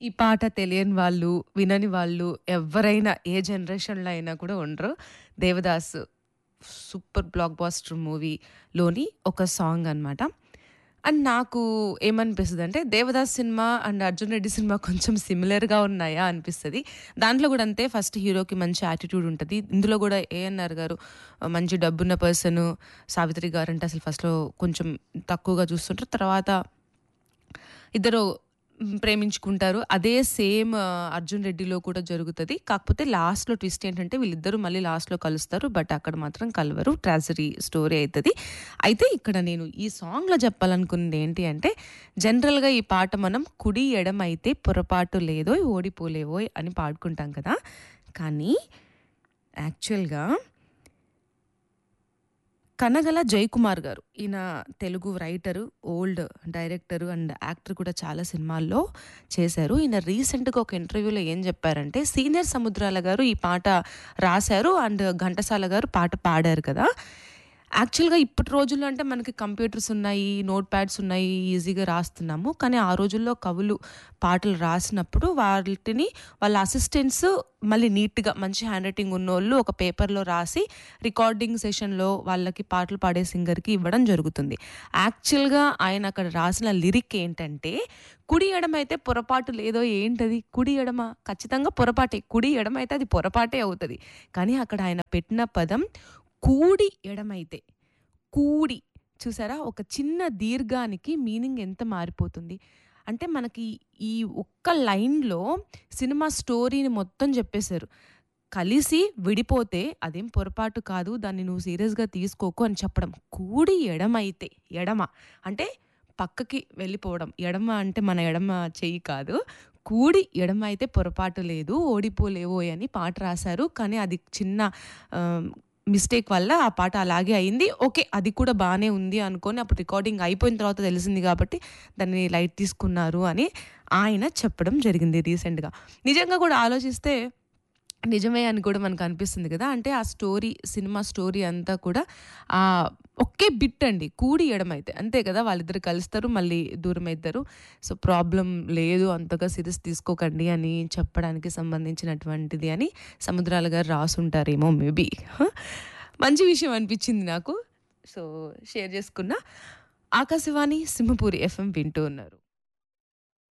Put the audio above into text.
ఈ పాట తెలియని వాళ్ళు, వినని వాళ్ళు ఎవ్వరైనా ఏ జనరేషన్‌లో అయినా కూడా ఉండరు. 'దేవదాసు' సూపర్ బ్లాక్ బస్టర్ మూవీలోని ఒక సాంగ్ అనమాట. అండ్ నాకు ఏమనిపిస్తదంటే 'Devdas' cinema and 'Arjun Reddy' cinema కొంచెం సిమిలర్‌గా ఉన్నాయా అనిపిస్తది. దాంట్లో కూడా అంతే ఫస్ట్ హీరోకి మంచి యాటిట్యూడ్ ఉంటది. ఇందులో కూడా ఏఎన్నార్ గారు మంచి డబ్బున్న పర్సను. సావిత్రి గారంటే అసలు ఫస్ట్‌లో కొంచెం తక్కువగా చూస్తుంటారు. తర్వాత ఇద్దరు హ్మ్, ప్రేమించుకుంటారు. అదే సేమ్ 'అర్జున్ రెడ్డిలో' కూడా జరుగుతది. కాకపోతే లాస్ట్‌లో ట్విస్ట్ ఏంటంటే వీళ్ళిద్దరూ మళ్ళీ లాస్ట్‌లో కలుస్తారు. బట్ అక్కడ మాత్రం కలవరు. ట్రాజడీ స్టోరీ అయితది. అయితే ఇక్కడ నేను ఈ సాంగ్‌లో చెప్పాలనుకున్నది ఏంటి అంటే జనరల్‌గా ఈ పాట మనం కుడి ఎడమైతే పొరపాటు లేదోయ్ ఓడిపోలేవోయ్ అని పాడుకుంటాం కదా! కానీ యాక్చువల్‌గా కనగల జయకుమార్ గారు. ఈయన Telugu writer, old director and actor కూడా చాలా సినిమాల్లో చేశారు. ఈయన రీసెంట్‌గా ఒక ఇంటర్వ్యూలో ఏం చెప్పారంటే సీనియర్ సముద్రాల గారు ఈ పాట రాశారు అండ్ ఘంటసాల గారు పాట పాడారు కదా! యాక్చువల్‌గా ఇప్పటి రోజుల్లో అంటే మనకి కంప్యూటర్స్ ఉన్నాయి, నోట్ ప్యాడ్స్ ఉన్నాయి, ఈజీగా రాస్తున్నాము. కానీ ఆ రోజుల్లో కవులు పాటలు రాసినప్పుడు వాటిని వాళ్ళ అసిస్టెంట్స్ మళ్ళీ నీట్‌గా మంచి హ్యాండ్ రైటింగ్ ఉన్నోళ్ళు ఒక పేపర్‌లో రాసి రికార్డింగ్ సెషన్‌లో వాళ్ళకి పాటలు పాడే సింగర్‌కి ఇవ్వడం జరుగుతుంది. యాక్చువల్‌గా ఆయన అక్కడ రాసిన లిరిక్ ఏంటంటే కుడి ఎడమైతే పొరపాటు లేదో ఏంటది? కుడి ఎడమ ఖచ్చితంగా పొరపాటే. కుడి ఎడమైతే అది పొరపాటే అవుతది. కానీ అక్కడ ఆయన పెట్టిన పదం కూడి ఎడమైతే. కూడి చూసారా? ఒక చిన్న దీర్ఘానికి మీనింగ్ ఎంత మారిపోతుంది. అంటే మనకి ఈ ఒక్క లైన్‌లో సినిమా స్టోరీని మొత్తం చెప్పేశారు. కలిసి విడిపోతే అదేం పొరపాటు కాదు. దాన్ని నువ్వు సీరియస్‌గా తీసుకోకు అని చెప్పడం. కూడి ఎడమైతే ఎడమ అంటే పక్కకి వెళ్ళిపోవడం. ఎడమ అంటే మన ఎడమ చెయ్యి కాదు. కూడి ఎడమ అయితే పొరపాటు లేదు. ఓడిపోలేవోయ్ అని పాట రాశారు. కానీ అది చిన్న ఆహ్, మిస్టేక్ వల్ల ఆ పాట అలాగే అయింది. ఓకే. అది కూడా బానే ఉంది అనుకోని అప్పుడు రికార్డింగ్ అయిపోయిన తర్వాత తెలిసింది కాబట్టి దాన్ని లైట్ తీసుకున్నారు అని ఆయన చెప్పడం జరిగింది రీసెంట్‌గా. నిజంగా కూడా ఆలోచిస్తే నిజమే అని కూడా మనకు అనిపిస్తుంది కదా! అంటే ఆ స్టోరీ సినిమా స్టోరీ అంతా కూడా ఆహ్, ఒకే బిట్ అండి. కూడి ఎడమైతే అంతే కదా! వాళ్ళిద్దరు కలుస్తారు. మళ్ళీ దూరమైతారు. సో, ప్రాబ్లమ్ లేదు అంతగా సీరియస్ తీసుకోకండి అని చెప్పడానికి సంబంధించినటువంటిది అని సముద్రాల గారు రాసుంటారేమో మేబీ. మంచి విషయం అనిపించింది నాకు. సో, షేర్ చేసుకున్నా. ఆకాశవాణి సింహపూరి ఎఫ్ఎం వింటూ ఉన్నారు.